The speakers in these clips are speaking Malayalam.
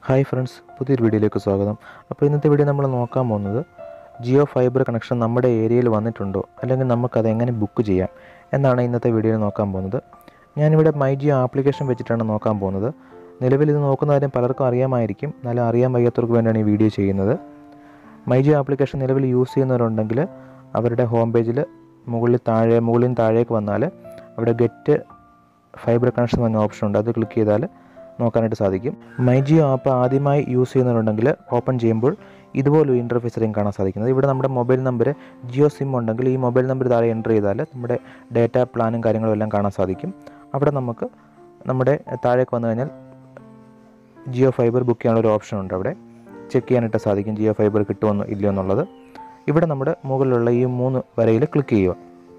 ഹായ് ഫ്രണ്ട്സ് പുതിയൊരു വീഡിയോയിലേക്ക് സ്വാഗതം അപ്പോൾ ഇന്നത്തെ വീഡിയോ നമ്മൾ നോക്കാൻ പോകുന്നത് ജിയോ ഫൈബർ കണക്ഷൻ നമ്മുടെ ഏരിയയിൽ വന്നിട്ടുണ്ടോ അല്ലെങ്കിൽ നമുക്കത് എങ്ങനെ ബുക്ക് ചെയ്യാം എന്നാണ് ഇന്നത്തെ വീഡിയോയിൽ നോക്കാൻ പോകുന്നത് ഞാനിവിടെ മൈ ജിയോ ആപ്ലിക്കേഷൻ വെച്ചിട്ടാണ് നോക്കാൻ പോകുന്നത് നിലവിൽ ഇത് നോക്കുന്ന കാര്യം പലർക്കും അറിയാമായിരിക്കും നല്ല അറിയാൻ വയ്യാത്തവർക്ക് വേണ്ടിയാണ് ഈ വീഡിയോ ചെയ്യുന്നത് മൈ ജിയോ ആപ്ലിക്കേഷൻ നിലവിൽ യൂസ് ചെയ്യുന്നവരുണ്ടെങ്കിൽ അവരുടെ ഹോം പേജിൽ മുകളിൽ താഴെ മുകളിൽ നിന്ന് താഴേക്ക് വന്നാൽ അവിടെ ഗെറ്റ് ഫൈബർ കണക്ഷൻ എന്ന ഓപ്ഷൻ ഉണ്ട് അത് ക്ലിക്ക് ചെയ്താൽ നോക്കാനായിട്ട് സാധിക്കും മൈ ജിയോ ആപ്പ് ആദ്യമായി യൂസ് ചെയ്യുന്നവരുണ്ടെങ്കിൽ ഓപ്പൺ ചെയ്യുമ്പോൾ ഇതുപോലൊരു ഇൻ്റർഫേസ് ആയിരിക്കും കാണാൻ സാധിക്കുന്നത് ഇവിടെ നമ്മുടെ മൊബൈൽ നമ്പർ ജിയോ സിം ഉണ്ടെങ്കിൽ ഈ മൊബൈൽ നമ്പർ താഴെ എൻ്റർ ചെയ്താൽ നമ്മുടെ ഡേറ്റ പ്ലാനും കാര്യങ്ങളും എല്ലാം കാണാൻ സാധിക്കും അവിടെ നമുക്ക് നമ്മുടെ താഴേക്ക് വന്നു കഴിഞ്ഞാൽ ജിയോ ഫൈബർ ബുക്ക് ചെയ്യാനുള്ള ഒരു ഓപ്ഷൻ ഉണ്ട് അവിടെ ചെക്ക് ചെയ്യാനായിട്ട് സാധിക്കും ജിയോ ഫൈബർ കിട്ടുമെന്നോ ഇല്ലയോ എന്നുള്ളത് ഇവിടെ നമ്മുടെ മുകളിലുള്ള ഈ മൂന്ന് വരയിൽ ക്ലിക്ക് ചെയ്യുക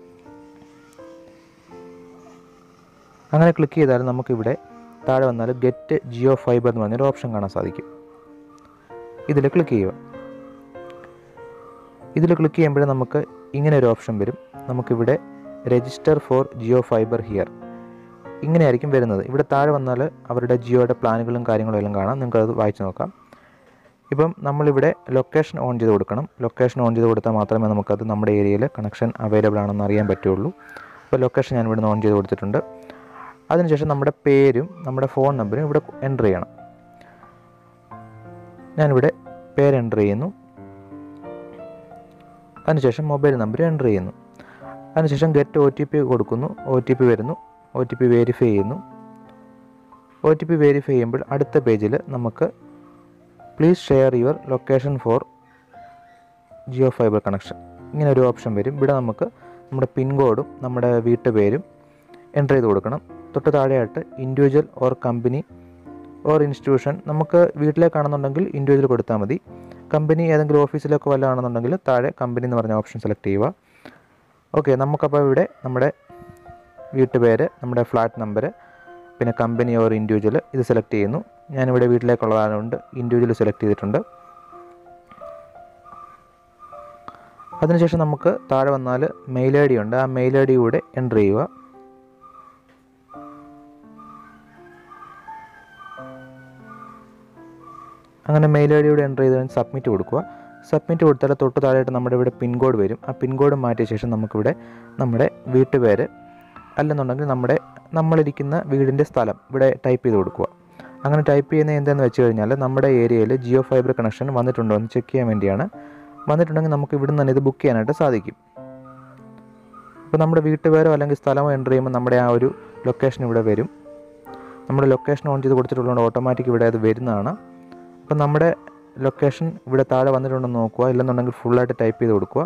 അങ്ങനെ ക്ലിക്ക് ചെയ്താൽ നമുക്കിവിടെ താഴെ വന്നാൽ ഗെറ്റ് ജിയോ ഫൈബർ എന്ന് പറഞ്ഞൊരു ഓപ്ഷൻ കാണാൻ സാധിക്കും ഇതിൽ ക്ലിക്ക് ചെയ്യുക ഇതിൽ ക്ലിക്ക് ചെയ്യുമ്പോൾ നമുക്ക് ഇങ്ങനെ ഒരു ഓപ്ഷൻ വരും നമുക്കിവിടെ register for Jio fiber here ഇങ്ങനെയായിരിക്കും വരുന്നത് ഇവിടെ താഴെ വന്നാൽ അവരുടെ ജിയോയുടെ പ്ലാനുകളും കാര്യങ്ങളും എല്ലാം കാണാം നിങ്ങൾക്കത് വായിച്ച് നോക്കാം ഇപ്പം നമ്മളിവിടെ ലൊക്കേഷൻ ഓൺ ചെയ്ത് കൊടുക്കണം ലൊക്കേഷൻ ഓൺ ചെയ്ത് കൊടുത്താൽ മാത്രമേ നമുക്കത് നമ്മുടെ ഏരിയയിൽ കണക്ഷൻ അവൈലബിൾ ആണെന്ന് അറിയാൻ പറ്റുള്ളൂ അപ്പോൾ ലൊക്കേഷൻ ഞാൻ ഇവിടെ ഓൺ ചെയ്ത് കൊടുത്തിട്ടുണ്ട് അതിനുശേഷം നമ്മുടെ പേരും നമ്മുടെ ഫോൺ നമ്പറും ഇവിടെ എൻ്റർ ചെയ്യണം ഞാനിവിടെ പേര് എൻ്റർ ചെയ്യുന്നു അതിനുശേഷം മൊബൈൽ നമ്പർ എൻ്റർ ചെയ്യുന്നു അതിനുശേഷം ഗെറ്റ് ഒ ടി പി കൊടുക്കുന്നു ഒ ടി പി വരുന്നു ഒ ടി പി വെരിഫൈ ചെയ്യുന്നു ഒ ടി പി വെരിഫൈ ചെയ്യുമ്പോൾ അടുത്ത പേജിൽ നമുക്ക് please share your location for Jio fiber connection ഇങ്ങനെ ഒരു ഓപ്ഷൻ വരും ഇവിടെ നമുക്ക് നമ്മുടെ പിൻകോഡും നമ്മുടെ വീട്ടുപേരും എൻ്റർ ചെയ്ത് കൊടുക്കണം തൊട്ട് താഴെയായിട്ട് individual or company or institution നമുക്ക് വീട്ടിലേക്കാണെന്നുണ്ടെങ്കിൽ ഇൻഡിവിജ്വൽ കൊടുത്താൽ മതി കമ്പനി ഏതെങ്കിലും ഓഫീസിലൊക്കെ വല്ലതാണെന്നുണ്ടെങ്കിൽ താഴെ കമ്പനി എന്ന് പറഞ്ഞ ഓപ്ഷൻ സെലക്ട് ചെയ്യുക ഓക്കെ നമുക്കപ്പോൾ ഇവിടെ നമ്മുടെ വീട്ടുപേര് നമ്മുടെ ഫ്ലാറ്റ് നമ്പർ പിന്നെ കമ്പനി ഓർ ഇൻഡിവിജ്വൽ ഇത് സെലക്ട് ചെയ്യുന്നു ഞാനിവിടെ വീട്ടിലേക്കുള്ളതായതുകൊണ്ട് ഇൻഡിവിജ്വൽ സെലക്ട് ചെയ്തിട്ടുണ്ട് അതിനുശേഷം നമുക്ക് താഴെ വന്നാൽ മെയിൽ ഐ ഡി ഉണ്ട് ആ മെയിൽ ഐ ഡി കൂടെ എൻ്റർ ചെയ്യുക അങ്ങനെ മെയിൽ ഐ ഡിയുടെ എൻ്റർ ചെയ്ത് സബ്മിറ്റ് കൊടുക്കുക സബ്മിറ്റ് കൊടുത്താൽ തൊട്ട് താഴെയായിട്ട് നമ്മുടെ ഇവിടെ പിൻകോഡ് വരും ആ പിൻകോഡ് മാറ്റിയ ശേഷം നമുക്കിവിടെ നമ്മുടെ വീട്ടുപേര് അല്ലെന്നുണ്ടെങ്കിൽ നമ്മുടെ നമ്മളിരിക്കുന്ന വീടിൻ്റെ സ്ഥലം ഇവിടെ ടൈപ്പ് ചെയ്ത് കൊടുക്കുക അങ്ങനെ ടൈപ്പ് ചെയ്യുന്നത് എന്താണെന്ന് വെച്ച് കഴിഞ്ഞാൽ നമ്മുടെ ഏരിയയിൽ ജിയോ ഫൈബർ കണക്ഷൻ വന്നിട്ടുണ്ടോ എന്ന് ചെക്ക് ചെയ്യാൻ വേണ്ടിയാണ് വന്നിട്ടുണ്ടെങ്കിൽ നമുക്ക് ഇവിടുന്ന് തന്നെ ഇത് ബുക്ക് ചെയ്യാനായിട്ട് സാധിക്കും അപ്പോൾ നമ്മുടെ വീട്ടുപേരോ അല്ലെങ്കിൽ സ്ഥലമോ എൻ്റർ ചെയ്യുമ്പോൾ നമ്മുടെ ആ ഒരു ലൊക്കേഷൻ ഇവിടെ വരും നമ്മുടെ ലൊക്കേഷൻ ഓൺ ചെയ്ത് കൊടുത്തിട്ടുള്ളതുകൊണ്ട് ഓട്ടോമാറ്റിക് ഇവിടെ അത് വരുന്നതാണ് അപ്പം നമ്മുടെ ലൊക്കേഷൻ ഇവിടെ താഴെ വന്നിട്ടുണ്ടെന്ന് നോക്കുക ഇല്ലെന്നുണ്ടെങ്കിൽ ഫുള്ളായിട്ട് ടൈപ്പ് ചെയ്ത് കൊടുക്കുക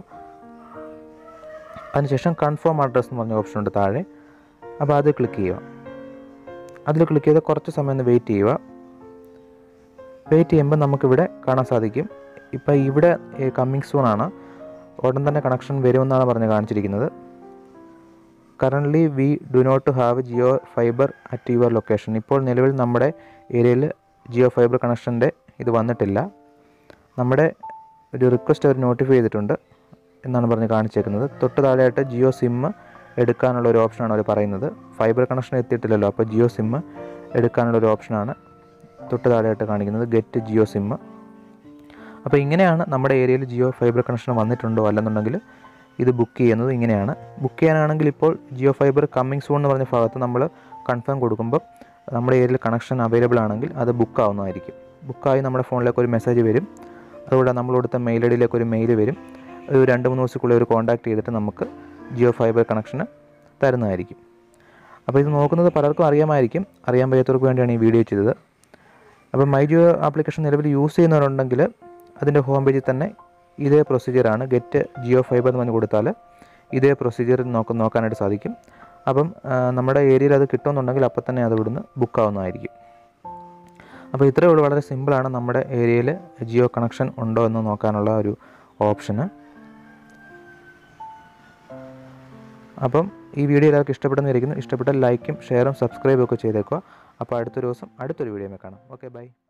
അതിനുശേഷം കൺഫേം അഡ്രസ്സ് എന്ന് പറഞ്ഞ ഓപ്ഷൻ ഉണ്ട് താഴെ അപ്പോൾ അത് ക്ലിക്ക് ചെയ്യുക അതിൽ ക്ലിക്ക് ചെയ്ത് കുറച്ച് സമയം ഒന്ന് വെയിറ്റ് ചെയ്യുക വെയിറ്റ് ചെയ്യുമ്പോൾ നമുക്കിവിടെ കാണാൻ സാധിക്കും ഇപ്പോൾ ഇവിടെ കമ്മിങ് സൂൺ ആണ് ഉടൻ തന്നെ കണക്ഷൻ വരുമെന്നാണ് പറഞ്ഞ് കാണിച്ചിരിക്കുന്നത് currently we do not have Jio fiber at your location ഇപ്പോൾ നിലവിൽ നമ്മുടെ ഏരിയയിൽ ജിയോ ഫൈബർ കണക്ഷൻ്റെ ഇത് വന്നിട്ടില്ല നമ്മുടെ ഒരു റിക്വസ്റ്റ് അവർ നോട്ടിഫൈ ചെയ്തിട്ടുണ്ട് എന്നാണ് പറഞ്ഞ് കാണിച്ചേക്കുന്നത് തൊട്ട് താഴെയായിട്ട് ജിയോ സിം എടുക്കാനുള്ള ഒരു ഓപ്ഷനാണ് അവർ പറയുന്നത് ഫൈബർ കണക്ഷൻ എത്തിയിട്ടില്ലല്ലോ അപ്പോൾ ജിയോ സിം എടുക്കാനുള്ള ഒരു ഓപ്ഷനാണ് തൊട്ട് താഴെയായിട്ട് കാണിക്കുന്നത് ഗെറ്റ് ജിയോ സിം അപ്പോൾ ഇങ്ങനെയാണ് നമ്മുടെ ഏരിയയിൽ ജിയോ ഫൈബർ കണക്ഷൻ വന്നിട്ടുണ്ടോ അല്ലെന്നുണ്ടെങ്കിൽ ഇത് ബുക്ക് ചെയ്യുന്നത് ഇങ്ങനെയാണ് ബുക്ക് ചെയ്യാനാണെങ്കിൽ ഇപ്പോൾ ജിയോ ഫൈബർ കമ്മിങ് സൂൺ എന്ന് പറഞ്ഞ ഭാഗത്ത് നമ്മൾ കൺഫേം കൊടുക്കുമ്പോൾ നമ്മുടെ ഏരിയയിൽ കണക്ഷൻ അവൈലബിൾ ആണെങ്കിൽ അത് ബുക്ക് ആവുന്നതായിരിക്കും ബുക്കായി നമ്മുടെ ഫോണിലേക്ക് ഒരു മെസ്സേജ് വരും അതുകൂടെ നമ്മൾ കൊടുത്ത മെയിൽ ഐ ഡിയിലേക്ക് ഒരു മെയിൽ വരും ഒരു രണ്ട് മൂന്ന് ദിവസത്തിക്കുള്ളിൽ ഒരു കോൺടാക്ട് ചെയ്തിട്ട് നമുക്ക് ജിയോ ഫൈബർ കണക്ഷന് തരുന്നതായിരിക്കും അപ്പോൾ ഇത് നോക്കുന്നത് പലർക്കും അറിയാമായിരിക്കും അറിയാൻ വയ്യാത്തവർക്ക് വേണ്ടിയാണ് ഈ വീഡിയോ ചെയ്തത് അപ്പോൾ മൈ ജിയോ ആപ്ലിക്കേഷൻ നിലവിൽ യൂസ് ചെയ്യുന്നവരുണ്ടെങ്കിൽ അതിൻ്റെ ഹോം പേജിൽ തന്നെ ഇതേ പ്രൊസീജിയറാണ് ഗെറ്റ് ജിയോ ഫൈബർ എന്ന് പറഞ്ഞ് കൊടുത്താൽ ഇതേ പ്രൊസീജിയർ നോക്ക നോക്കാനായിട്ട് സാധിക്കും അപ്പം നമ്മുടെ ഏരിയയിൽ അത് കിട്ടുമെന്നുണ്ടെങ്കിൽ അപ്പം തന്നെ അത് ഇവിടുന്ന് ബുക്ക് ആവുന്നതായിരിക്കും അപ്പോൾ ഇത്രയേ ഉള്ളൂ വളരെ സിമ്പിളാണ് നമ്മുടെ ഏരിയയിൽ ജിയോ കണക്ഷൻ ഉണ്ടോ എന്ന് നോക്കാനുള്ള ഒരു ഓപ്ഷന് അപ്പം ഈ വീഡിയോ എല്ലാവർക്കും ഇഷ്ടപ്പെടുന്നതായിരിക്കുന്നു ഇഷ്ടപ്പെട്ടാൽ ലൈക്കും ഷെയറും സബ്സ്ക്രൈബും ഒക്കെ ചെയ്തേക്കുക അപ്പോൾ അടുത്തൊരു ദിവസം അടുത്തൊരു വീഡിയോ കാണാം ഓക്കെ ബൈ